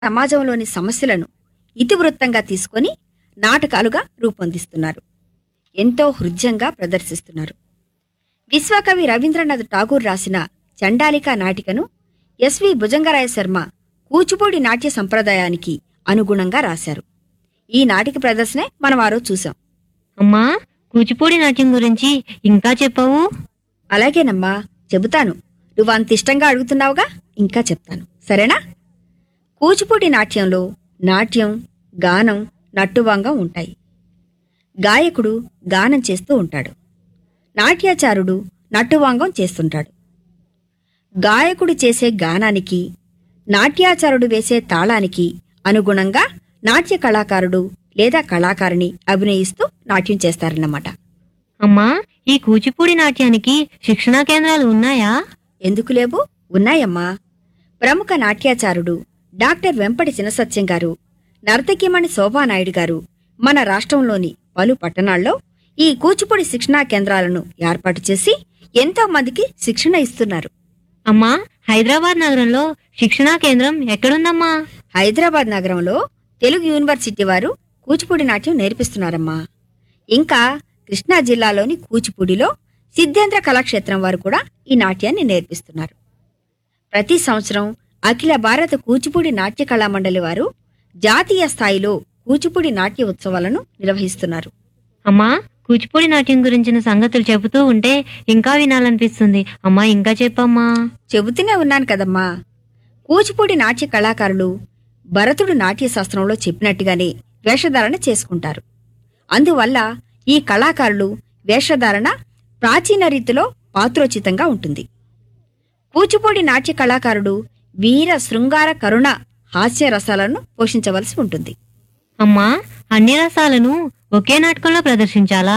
సమాజంలోని సమస్యలను ఇతివృత్తంగా తీసుకొని నాటకాలుగా రూపొందిస్తున్నారు ఎంతో హృద్యంగా ప్రదర్శిస్తున్నారు విశ్వకవి రవీంద్రనాథ్ ఠాగూర్ రాసిన చండాలిక నాటికను ఎస్వి భుజంగరాయ శర్మ కూచిపూడి నాట్య సంప్రదాయానికి అనుగుణంగా రాశారు ఈ నాటిక ప్రదర్శనే మనం ఆ రోజు చూసాం అమ్మా కూచిపూడి నాట్యం గురించి ఇంకా చెప్పావు అలాగేనమ్మా చెబుతాను నువ్వు అంత ఇష్టంగా అడుగుతున్నావుగా ఇంకా చెప్తాను సరేనా కూచిపూడి నాట్యంలో నాట్యం గానం నట్టువాంగం ఉంటాయి గాయకుడు గానం చేస్తూ ఉంటాడు నాట్యాచారుడు నట్టువాంగం చేస్తుంటాడు గాయకుడు చేసే గానానికి నాట్యాచారుడు వేసే తాళానికి అనుగుణంగా నాట్య కళాకారుడు లేదా కళాకారిణి అభినయిస్తూ నాట్యం చేస్తారన్నమాట అమ్మా ఈ కూచిపూడి నాట్యానికి శిక్షణా కేంద్రాలు ఉన్నాయా ఎందుకు లేవు ఉన్నాయమ్మా ప్రముఖ నాట్యాచారుడు డాక్టర్ వెంపటి చినసత్యం గారు నర్తకిమణి శోభానాయుడు గారు మన రాష్ట్రంలోని పలు పట్టణాల్లో ఈ కూచిపూడి శిక్షణా కేంద్రాలను ఏర్పాటు చేసి ఎంతో మందికి శిక్షణ ఇస్తున్నారు అమ్మా హైదరాబాద్ నగరంలో శిక్షణా కేంద్రం ఎక్కడుందమ్మా హైదరాబాద్ నగరంలో తెలుగు యూనివర్సిటీ వారు కూచిపూడి నాట్యం నేర్పిస్తున్నారమ్మా ఇంకా కృష్ణా జిల్లాలోని కూచిపూడిలో సిద్ధేంద్ర కళాక్షేత్రం వారు కూడా ఈ నాట్యాన్ని నేర్పిస్తున్నారు ప్రతి సంవత్సరం అఖిల భారత కూచిపూడి నాట్య కళా మండలి వారు జాతీయ స్థాయిలో కూచిపూడి నాట్య ఉత్సవాలను నిర్వహిస్తున్నారు అమ్మా కూచిపూడి నాట్యం గురించిన సంగతులు చెబుతూ ఉంటే ఇంకా వినాలనిపిస్తుంది అమ్మా ఇంకా చెప్పమ్మా చెబుతూనే ఉన్నాను కదమ్మా కూచిపూడి నాట్య కళాకారులు భరతుడు నాట్య శాస్త్రంలో చెప్పినట్టుగానే వేషధారణ చేసుకుంటారు అందువల్ల ఈ కళాకారులు వేషధారణ ప్రాచీన రీతిలో పాత్రోచితంగా ఉంటుంది కూచిపూడి నాట్య కళాకారుడు వీర శృంగార కరుణ హాస్య రసాలను పోషించవలసి ఉంటుంది అమ్మా అన్ని రసాలను ఒకే నాటకంలో ప్రదర్శించాలా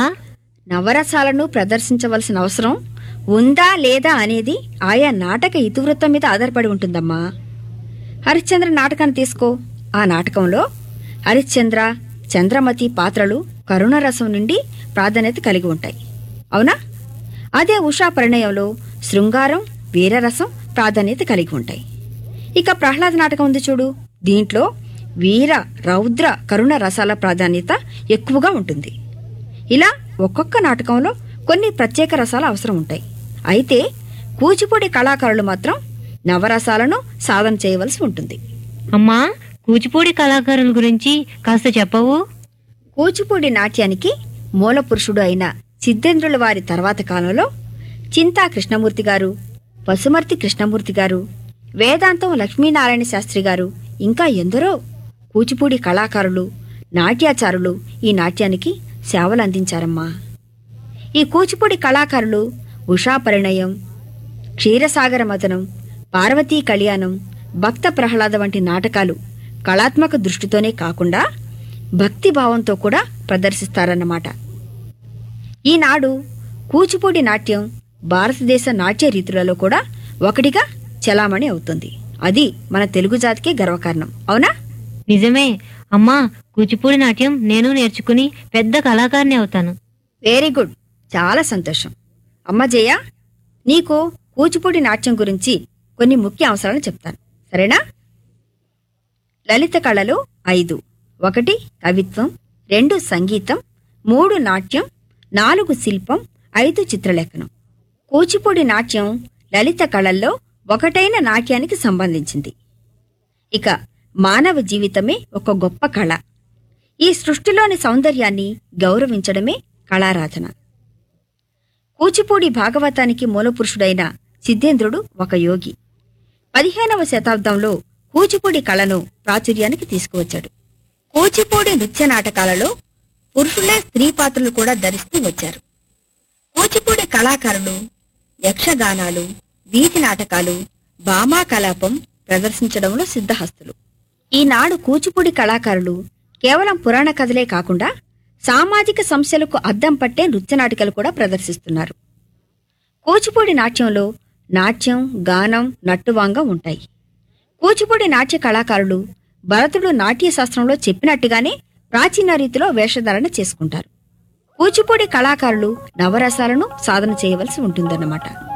నవరసాలను ప్రదర్శించవలసిన అవసరం ఉందా లేదా అనేది ఆయా నాటక ఇతివృత్తం మీద ఆధారపడి ఉంటుందమ్మా హరిశ్చంద్ర నాటకాన్ని తీసుకో ఆ నాటకంలో హరిశ్చంద్ర చంద్రమతి పాత్రలు కరుణరసం నుండి ప్రాధాన్యత కలిగి ఉంటాయి అవునా అదే ఉషా పరిణయంలో శృంగారం వీరరసం ప్రాధాన్యత కలిగి ఉంటాయి ఇక ప్రహ్లాద నాటకం ఉంది చూడు దీంట్లో వీర రౌద్ర కరుణ రసాల ప్రాధాన్యత ఎక్కువగా ఉంటుంది ఇలా ఒక్కొక్క నాటకంలో కొన్ని ప్రత్యేక రసాలు అవసరం ఉంటాయి అయితే కూచిపూడి కళాకారులు మాత్రం నవరసాలను సాధన చేయవలసి ఉంటుంది అమ్మా కూచిపూడి కళాకారుల గురించి కాస్త చెప్పవు కూచిపూడి నాట్యానికి మూల పురుషుడు అయిన సిద్ధేంద్రుల వారి తర్వాత కాలంలో చింతా కృష్ణమూర్తి గారు పశుమర్తి కృష్ణమూర్తి గారు వేదాంతం లక్ష్మీనారాయణ శాస్త్రి గారు ఇంకా ఎందరో కూచిపూడి కళాకారులు నాట్యాచారులు ఈ నాట్యానికి సేవలు అందించారమ్మా ఈ కూచిపూడి కళాకారులు ఉషా పరిణయం క్షీరసాగర మదనం పార్వతీ కళ్యాణం భక్త ప్రహ్లాద వంటి నాటకాలు కళాత్మక దృష్టితోనే కాకుండా భక్తి భావంతో కూడా ప్రదర్శిస్తారన్నమాట ఈనాడు కూచిపూడి నాట్యం భారతదేశ నాట్య రీతులలో కూడా ఒకటిగా చలామణి అవుతుంది అది మన తెలుగు జాతికే గర్వకారణం అవునా నిజమే అమ్మా కూచిపూడి నాట్యం నేను నేర్చుకుని పెద్ద కళాకారిని అవుతాను వెరీ గుడ్ చాలా సంతోషం అమ్మ జయ నీకు కూచిపూడి నాట్యం గురించి కొన్ని ముఖ్య అంశాలను చెప్తాను సరేనా లలిత కళలు ఐదు ఒకటి కవిత్వం రెండు సంగీతం మూడు నాట్యం నాలుగు శిల్పం ఐదు చిత్రలేఖనం కూచిపూడి నాట్యం లలిత కళల్లో ఒకటైన నాట్యానికి సంబంధించింది ఇక మానవ జీవితమే ఒక గొప్ప కళ ఈ సృష్టిలోని సౌందర్యాన్ని గౌరవించడమే కళారాధన కూచిపూడి భాగవతానికి మూలపురుషుడైన సిద్ధేంద్రుడు ఒక యోగి పదిహేనవ శతాబ్దంలో కూచిపూడి కళను ప్రాచుర్యానికి తీసుకువచ్చాడు కూచిపూడి నృత్య నాటకాలలో పురుషులే స్త్రీ పాత్రలు కూడా ధరిస్తూ వచ్చారు కూచిపూడి కళాకారులు యక్షగానాలు వీధి నాటకాలు భామా కలాపం ప్రదర్శించడంలో సిద్ధహస్తులు ఈనాడు కూచిపూడి కళాకారులు కేవలం పురాణ కథలే కాకుండా సామాజిక సమస్యలకు అద్దం పట్టే నృత్య నాటికలు కూడా ప్రదర్శిస్తున్నారు కూచిపూడి నాట్యంలో నాట్యం గానం నట్టువాంగం ఉంటాయి కూచిపూడి నాట్య కళాకారులు భరతుడు నాట్య శాస్త్రంలో చెప్పినట్టుగానే ప్రాచీన రీతిలో వేషధారణ చేసుకుంటారు కూచిపూడి కళాకారులు నవరసాలను సాధన చేయవలసి ఉంటుందన్నమాట